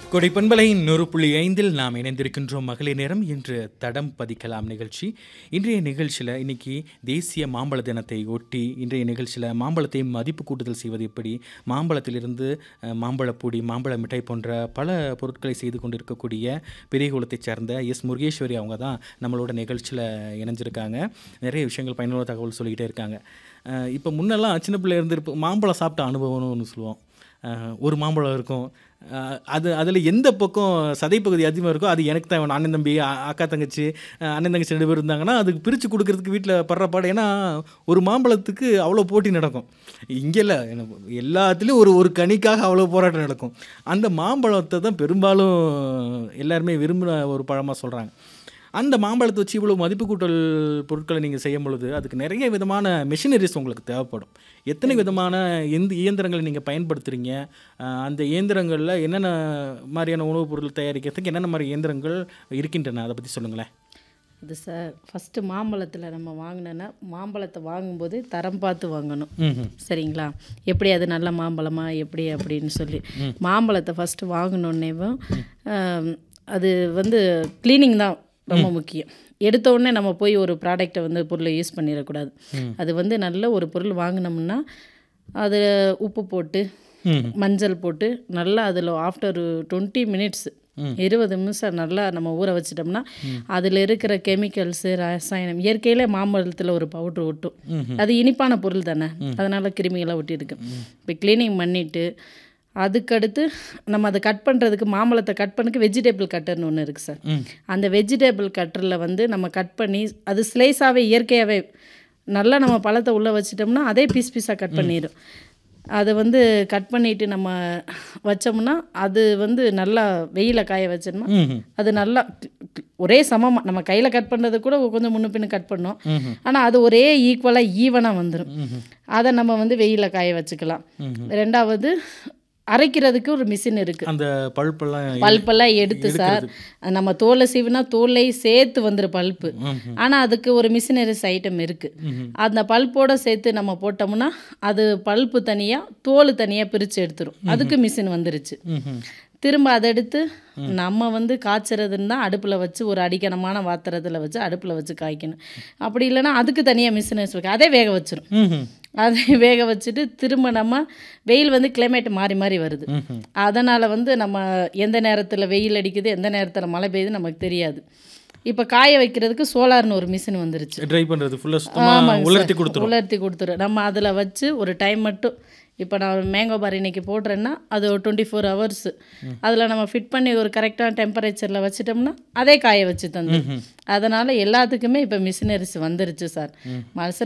கொடை பண்பலையின் நூறு புள்ளி ஐந்தில் நாம் இணைந்திருக்கின்றோம் மகளிர் நேரம் இன்று தடம் பதிக்கலாம் நிகழ்ச்சி இன்றைய நிகழ்ச்சியில் இன்னைக்கு தேசிய மாம்பழ தினத்தை ஒட்டி இன்றைய நிகழ்ச்சியில் மாம்பழத்தை மதிப்பு கூட்டுதல் செய்வது எப்படி மாம்பழத்திலிருந்து அஹ், மாம்பழப்பொடி மாம்பழ மிட்டாய் போன்ற பல பொருட்களை செய்து கொண்டிருக்கக்கூடிய பெரியகுளத்தைச் சேர்ந்த எஸ் முருகேஸ்வரி அவங்க தான் நம்மளோட நிகழ்ச்சியில் இணைஞ்சிருக்காங்க நிறைய விஷயங்கள் பயனுள்ள தகவல் சொல்லிக்கிட்டே இருக்காங்க அஹ், இப்போ முன்னெல்லாம் சின்ன பிள்ளை இருந்து மாம்பழம் சாப்பிட்ட அனுபவம்னு ஒன்று சொல்லுவோம் அஹ் ஒரு மாம்பழம் இருக்கும் அஹ் அது அதில் எந்த பக்கம் சதைப்பகுதி அதிகமாக இருக்கோ அது எனக்கு தான் வேணும் அண்ணன் தம்பி அ- அக்கா தங்கச்சி அஹ் அண்ணன் தங்கச்சி ரெண்டு பேர் இருந்தாங்கன்னா அதுக்கு பிரித்து கொடுக்கறதுக்கு வீட்டில் படுற பாடு ஏன்னா ஒரு மாம்பழத்துக்கு அவ்வளோ போட்டி நடக்கும் இங்கே இல்லை எல்லாத்துலேயும் ஒரு ஒரு கனிக்காக அவ்வளோ போராட்டம் நடக்கும் அந்த மாம்பழத்தை தான் பெரும்பாலும் எல்லாருமே விரும்பின ஒரு பழமாக சொல்கிறாங்க அந்த மாம்பழத்தை வச்சு இவ்வளோ மதிப்பு கூட்டல் பொருட்களை நீங்கள் செய்யும் பொழுது அதுக்கு நிறைய விதமான மெஷினரிஸ் உங்களுக்கு தேவைப்படும் எத்தனை விதமான எந்த இயந்திரங்களை நீங்கள் பயன்படுத்துகிறீங்க அஹ் அந்த இயந்திரங்களில் என்னென்ன மாதிரியான உணவுப் பொருள் தயாரிக்கிறதுக்கு என்னென்ன மாதிரி இயந்திரங்கள் இருக்கின்றன அதை பற்றி சொல்லுங்களேன் இது சார் ஃபஸ்ட்டு மாம்பழத்தில் நம்ம வாங்கினோன்னா மாம்பழத்தை வாங்கும்போது தரம் பார்த்து வாங்கணும் ம் சரிங்களா எப்படி அது நல்ல மாம்பழமா எப்படி அப்படின்னு சொல்லி மாம்பழத்தை ஃபஸ்ட்டு வாங்கினோன்னேவும் அது வந்து க்ளீனிங் தான் ரொம்ப முக்கியம் எடுத்த உடனே நம்ம போய் ஒரு ப்ராடக்டை வந்து பொருளை யூஸ் பண்ணிடக்கூடாது அது வந்து நல்ல ஒரு பொருள் வாங்கினோம்னா அது உப்பு போட்டு ம் மஞ்சள் போட்டு நல்லா அதில் ஆஃப்டர் டுவெண்ட்டி மினிட்ஸ் இருபது நிமிஷம் நல்லா நம்ம ஊற வச்சிட்டோம்னா அதில் இருக்கிற கெமிக்கல்ஸு ரசாயனம் இயற்கையிலே மாம்பழத்தில் ஒரு பவுட்ரு ஒட்டும் அது இனிப்பான பொருள் தானே அதனால கிருமிகளாக ஒட்டியிருக்கு இப்போ க்ளீனிங் பண்ணிவிட்டு அதுக்கடுத்து நம்ம அதை கட் பண்ணுறதுக்கு மாம்பழத்தை கட் பண்ணக்கு வெஜிடபிள் கட்டர்னு ஒன்று இருக்குது சார் ம் அந்த வெஜிடபிள் கட்டரில் வந்து நம்ம கட் பண்ணி அது ஸ்லைஸாகவே இயற்கையாகவே நல்லா நம்ம பழத்தை உள்ளே வச்சிட்டோம்னா அதே பீஸ் பீஸாக கட் பண்ணிடும் அதை வந்து கட் பண்ணிட்டு நம்ம வச்சோம்னா அது வந்து நல்லா வெயில காய வச்சோம்னா ம் அது நல்லா ஒரே சமமாக நம்ம கையில் கட் பண்ணுறது கூட கொஞ்சம் முன்ன பின்ன கட் பண்ணோம் ஆனால் அது ஒரே ஈக்குவலாக ஈவனாக வந்துடும் அதை நம்ம வந்து வெயில காய வச்சுக்கலாம் ரெண்டாவது அரைக்கிறதுக்கு ஒரு மிஷின் இருக்குது அந்த பழுப்பெல்லாம் பல்பெல்லாம் எடுத்து சார் நம்ம தோலை சீவினா தோலை சேர்த்து வந்துடும் பல்ப்பு ஆனால் அதுக்கு ஒரு மிஷினரிஸ் ஐட்டம் இருக்குது அந்த பல்போட சேர்த்து நம்ம போட்டோம்னா அது பல்ப்பு தனியாக தோல் தனியாக பிரித்து எடுத்துரும் அதுக்கு மிஷின் வந்துருச்சு ம் திரும்ப அதை எடுத்து நம்ம வந்து காய்ச்சறதுன்னா அடுப்பில் வச்சு ஒரு அடிக்கணமான பாத்திரத்தில் வச்சு அடுப்பில் வச்சு காய்க்கணும் அப்படி இல்லைன்னா அதுக்கு தனியாக மிஷினரிஸ் இருக்கு அதே வேக வச்சிரும் ம் அதை வேக வச்சுட்டு திரும்ப நம்ம வெயில் வந்து கிளைமேட் மாறி மாறி வருது அதனால் வந்து நம்ம எந்த நேரத்தில் வெயில் அடிக்குது எந்த நேரத்தில் மழை பெய்யுது நமக்கு தெரியாது இப்போ காய வைக்கிறதுக்கு சோலார்னு ஒரு மிஷின் வந்துருச்சு ட்ரை பண்ணுறது ஃபுல்லாக சுத்தமாக ஆமாங்க உலர்த்தி சார். கொடுத்துரும் உலர்த்தி கொடுத்துரும் நம்ம அதில் வச்சு ஒரு டைம் மட்டும் இப்போ நான் மேங்கோ பார் இன்னைக்கு போடுறேன்னா அது ஒரு டுவெண்ட்டி ஃபோர் ஹவர்ஸ் அதில் நம்ம ஃபிட் பண்ணி ஒரு கரெக்டான டெம்பரேச்சரில் வச்சிட்டோம்னா அதே காய வச்சு தந்து அதனால் எல்லாத்துக்குமே இப்போ மிஷினரிஸ் வந்துருச்சு சார் மனுஷன்